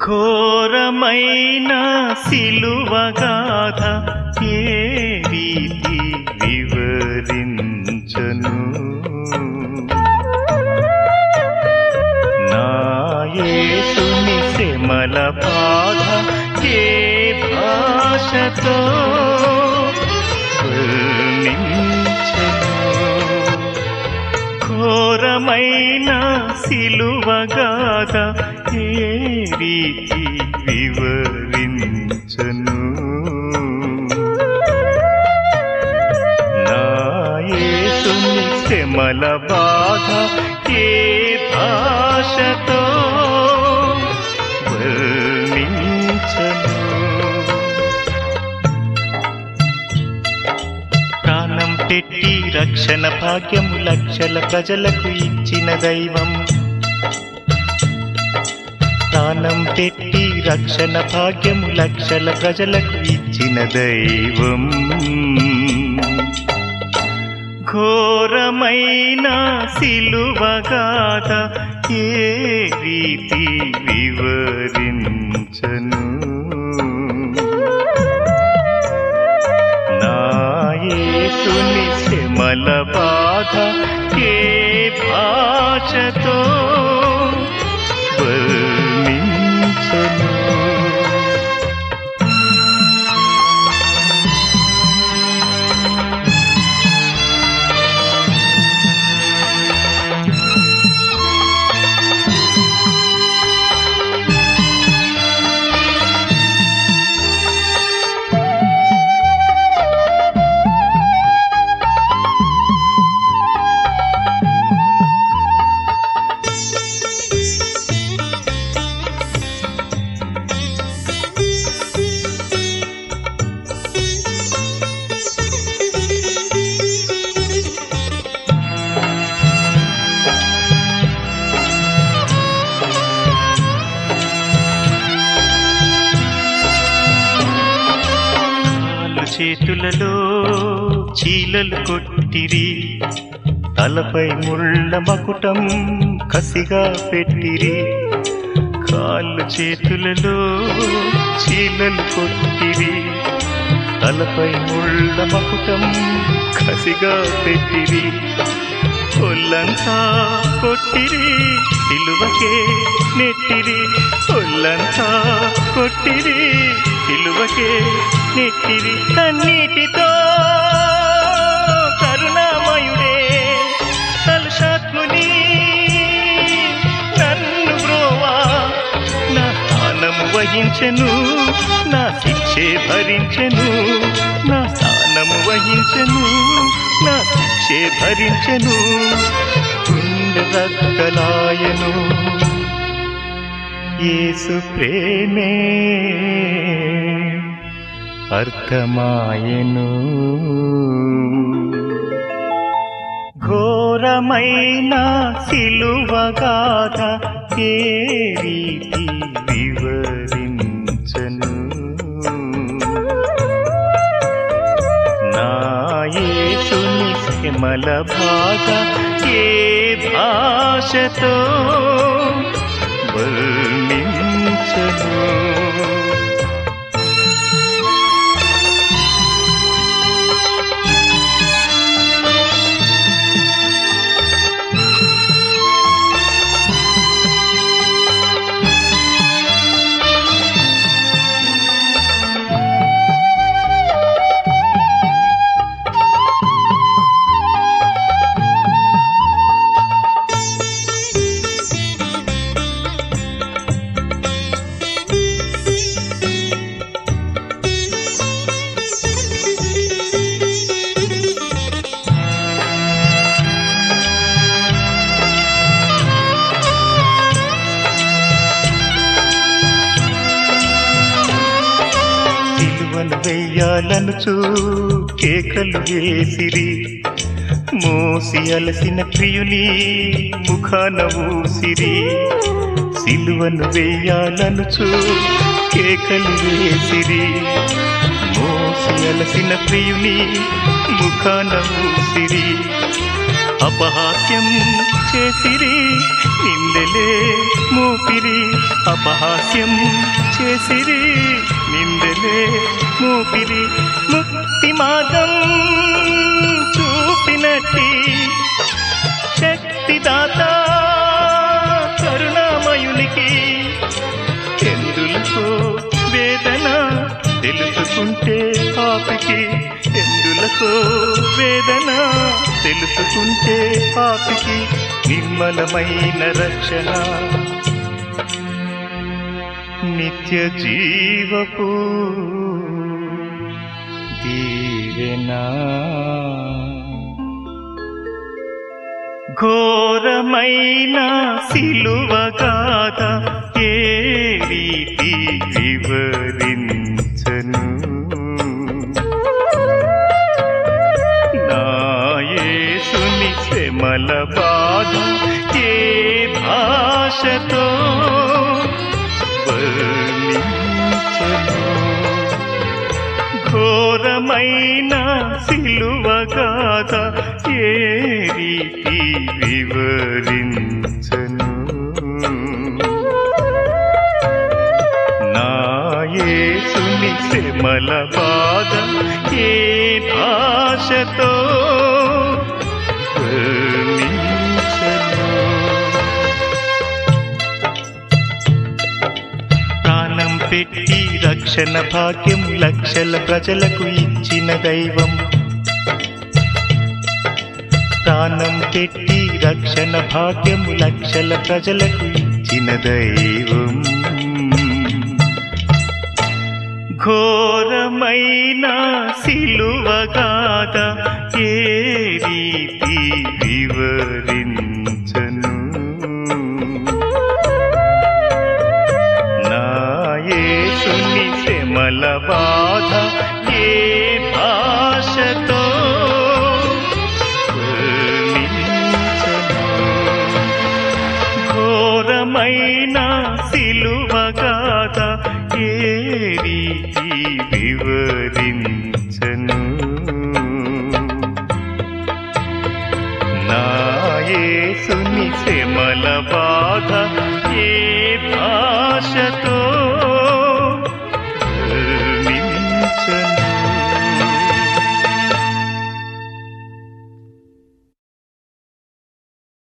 ఘోరమైన సిలువగాథ ఏ రీతి వివరించను నా యేసుని శ్రమల బాధ ఏ భాషతో వర్ణించను ఘోరమైన సిలువగాథ ఏ రీతి వివరించను నా యేసుని శ్రమల బాధ ఏ భాషతో వర్ణించను ప్రాణం పెట్టి రక్షణ భాగ్యము లక్షల ప్రజలకు ఇచ్చిన దైవం ప్రాణం పెట్టి రక్షణ భాగ్యము లక్షల ప్రజలకు ఇచ్చిన దైవం ఘోరమైన సిలువగాథ ఏ రీతి వివరించను నా యేసుని శ్రమల బాధ ఏ భాషతో వర్ణించను కాళ్ళు చేతులలో చీలలు కొట్టిరి తలపై ముళ్ళ మకుటం కసిగా పెట్టిరి కాళ్ళు చేతులలో చీలలు కొట్టిరి తలపై ముళ్ళ మకుటం కసిగా పెట్టిరి ఒళ్ళంతా కొట్టిరి సిలువకే నెట్టిరి ఒళ్ళంతా కొట్టిరి సిలువకే నెట్టిరి కన్నీటితో కరుణామయుడే కలుషాత్ముని నన్ను బ్రోవా నా స్థానము వహించెను నా శిక్షే భరించెను నా స్థానము వహించెను నా శిక్షే భరించెను గుండె రక్కలాయను యేసు ప్రేమే అర్థమాయను ఘోరమైన సిలువగాథ ఏ రీతి వివరించను నా యేసుని శ్రమల బాధ ఏ భాషతో వర్ణించను సిలువను వెయ్యాలనుచు కేకలు వేసిరి మోసి అలసిన ప్రియుని ముఖాన ఊసిరి సిలువను వేయాలనుచు కేకలు వేసిరి మోసి అలసిన ప్రియుని ముఖాన ఊసిరి అపహాస్యం చేసిరి నిందలే మో ఊపిరి అపహాస్యం చేసిరి నిందలే మూపిరి ముక్తి మార్గం చూపినట్టి శక్తిదాత కరుణామయునికి ఎందులకు వేదన తెలుసుకుంటే పాపికి ఎందులకు వేదన తెలుసుకుంటే పాపికి నిర్మలమైన రక్షణ నిత్య జీవపు దీవెనా ఘోరమైన సిలువగాథ ఏ రీతి వివరించను నాయసుని శ్రమల బాధ ఏ భాషతో వర్ణించను ఘోరమైన సిలువగాథ ఏ రీతి వివరించను నాయసుని శ్రమల బాధ ఏ భాషతో వర్ణించను ప్రాణం పెట్టి రక్షణ భాగ్యం లక్షల ప్రజలకు ఇచ్చిన దైవం ప్రాణం పెట్టి రక్షణ భాగ్యం లక్షల ప్రజలకు ఇచ్చిన దైవం ఘోరమైన సిలువగాథ ఏ రీతి వివరించను నాయసుని శ్రమల బాధ ఏ భాషతో వర్ణించను ఘోరమైన సిలువగాథ ఏ రీతి వివరించను